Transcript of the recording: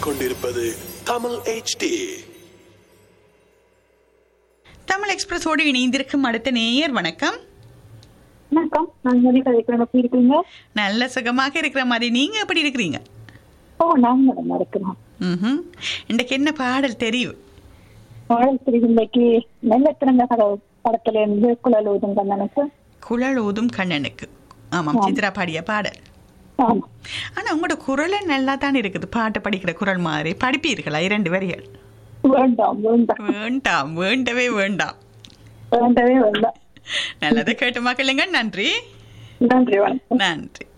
கேட்டுக்கொண்டிருப்பது தமிழ் HD தமிழ் எக்ஸ்பிரஸோடு இணைந்திருக்கும் அடுத்த நேயர் வணக்கம் வணக்கம் நான் மொழி கதைக்கிறேன் எப்படி இருக்கீங்க நல்ல சுகமாக இருக்கிற மாதிரி நீங்க எப்படி இருக்கிறீங்க ஓ நான் மேடம் இருக்கிறோம் ம்ஹும். இன்றைக்கு என்ன பாடல் தெரியும் வாழ்த்து இன்னைக்கு நல்ல திறந்த கதவு படத்துல இருந்து குழல் ஊதும் கண்ணனுக்கு குழல் ஊதும் கண்ணனுக்கு ஆமாம் சித்ரா பாடிய பாடல் ஆமா ஆனா உங்களோட குரலே நல்லா தான் இருக்குது பாட்டு படிக்கிற குரல் மாதிரி படிப்பீர்களா இரண்டு வரிகள் வேண்டாம் வேண்டாம் வேண்டாம் வேண்டவே வேண்டாம் வேண்டவே வேண்டாம் நல்லதை கேட்டு மக்களுங்க நன்றி நன்றி வணக்கம் நன்றி